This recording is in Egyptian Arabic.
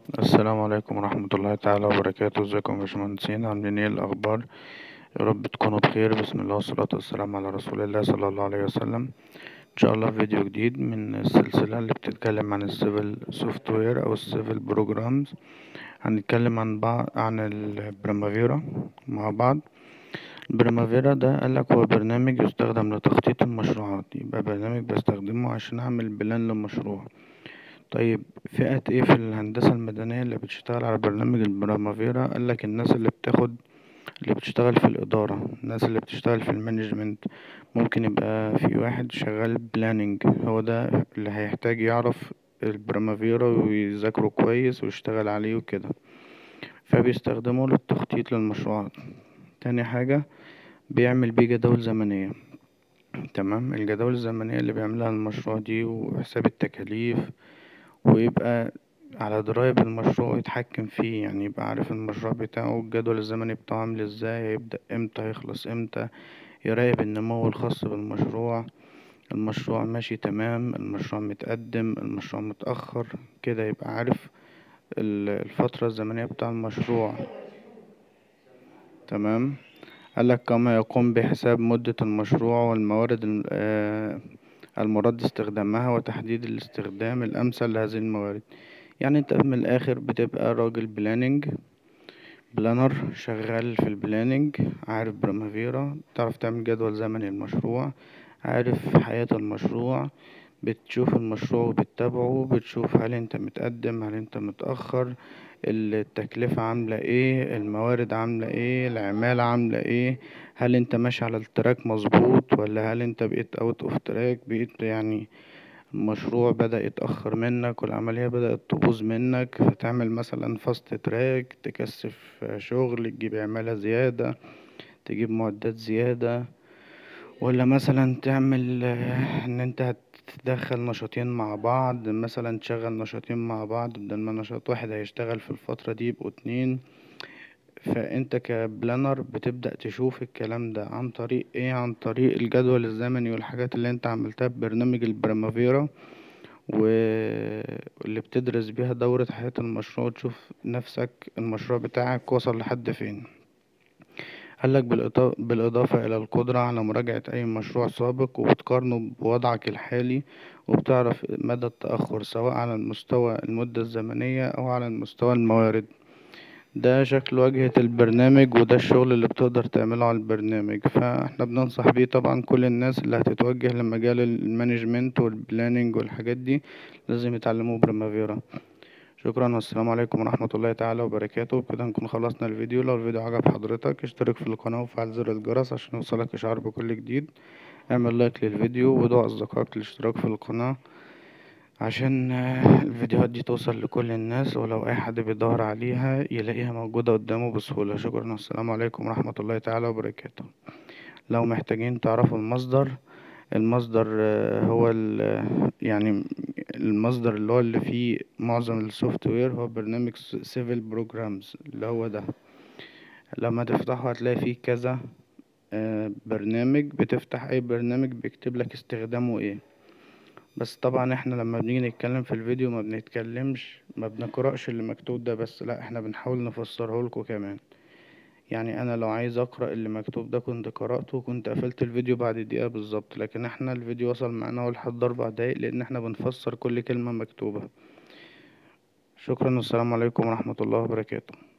السلام عليكم ورحمة الله تعالى وبركاته ازيكم يا باشمهندسين عاملين ايه الاخبار يا رب تكونوا بخير بسم الله والصلاة والسلام على رسول الله صلى الله عليه وسلم ان شاء الله فيديو جديد من السلسلة اللي بتتكلم عن السيفل سوفت وير او السيفل بروجرامز هنتكلم عن بعض عن البريمافيرا مع بعض البريمافيرا ده قالك هو برنامج يستخدم لتخطيط المشروعات يبقى برنامج بستخدمه عشان اعمل بلان للمشروع طيب فئة ايه في الهندسة المدنية اللي بتشتغل على برنامج البرامافيرا قالك الناس اللي بتاخد اللي بتشتغل في الإدارة الناس اللي بتشتغل في المانجمنت ممكن يبقى في واحد شغال بلاننج هو ده اللي هيحتاج يعرف البرامافيرا ويذاكره كويس ويشتغل عليه وكده فبيستخدموه للتخطيط للمشروعات تاني حاجة بيعمل بيه جداول زمنية تمام الجداول الزمنية اللي بيعملها المشروع دي وحساب التكاليف ويبقى على دراية بالمشروع ويتحكم فيه يعني يبقى عارف المشروع بتاعه الجدول الزمني بتاعه عامل ازاي هيبدأ امتى هيخلص امتى يراقب النمو الخاص بالمشروع المشروع ماشي تمام المشروع متقدم المشروع متأخر كده يبقى عارف الفترة الزمنية بتاع المشروع تمام قالك كما يقوم بحساب مدة المشروع والموارد المراد استخدامها وتحديد الاستخدام الأمثل لهذه الموارد يعني انت من الآخر بتبقى راجل بلاننج بلانر شغال في البلاننج عارف برامافيرا تعرف تعمل جدول زمني للمشروع عارف حياة المشروع بتشوف المشروع وبتتابعه بتشوف هل انت متقدم هل انت متأخر التكلفة عاملة ايه الموارد عاملة ايه العمالة عاملة ايه هل انت ماشي على التراك مظبوط ولا هل انت بقيت اوت اوف تراك بقيت يعني المشروع بدأ يتأخر منك والعملية بدأت تبوظ منك فتعمل مثلا فاست تراك تكثف شغل تجيب عمالة زيادة تجيب معدات زيادة ولا مثلا تعمل ان انت تدخل نشاطين مع بعض مثلا تشغل نشاطين مع بعض بدل ما نشاط واحد هيشتغل في الفترة دي يبقوا اتنين فانت كبلانر بتبدأ تشوف الكلام ده عن طريق ايه عن طريق الجدول الزمني والحاجات اللي انت عملتها ببرنامج البرامافيرا واللي بتدرس بيها دورة حياة المشروع تشوف نفسك المشروع بتاعك وصل لحد فين قالك بالإضافة إلى القدرة على مراجعة أي مشروع سابق وبتقارنه بوضعك الحالي وبتعرف مدى التأخر سواء على المستوى المدة الزمنية أو على المستوى الموارد ده شكل واجهة البرنامج وده الشغل اللي بتقدر تعمله على البرنامج فاحنا بننصح بيه طبعا كل الناس اللي هتتوجه لمجال المانجمنت والبلاننج والحاجات دي لازم يتعلموا بريمافيرا شكرا والسلام عليكم ورحمة الله تعالى وبركاته بكده نكون خلصنا الفيديو لو الفيديو عجب حضرتك اشترك في القناة وفعل زر الجرس عشان يوصلك اشعار بكل جديد اعمل لايك للفيديو ودعو اصدقائك للاشتراك في القناة عشان الفيديوهات دي توصل لكل الناس ولو اي حد بيدور عليها يلاقيها موجودة قدامه بسهولة شكرا والسلام عليكم ورحمة الله تعالى وبركاته لو محتاجين تعرفوا المصدر المصدر هو يعني المصدر اللي هو اللي فيه معظم السوفت وير هو برنامج سيفل بروجرامز اللي هو ده لما تفتحه هتلاقي فيه كذا برنامج بتفتح اي برنامج بيكتب لك استخدامه ايه بس طبعا احنا لما بنيجي نتكلم في الفيديو ما بنتكلمش ما بنقرأش اللي مكتوب ده بس لا احنا بنحاول نفسره لكم كمان يعني انا لو عايز اقرأ اللي مكتوب ده كنت قرأته وكنت قفلت الفيديو بعد دقيقة بالظبط لكن احنا الفيديو وصل معانا هو لحد اربع دقايق لان احنا بنفسر كل كلمة مكتوبة شكرا والسلام عليكم ورحمة الله وبركاته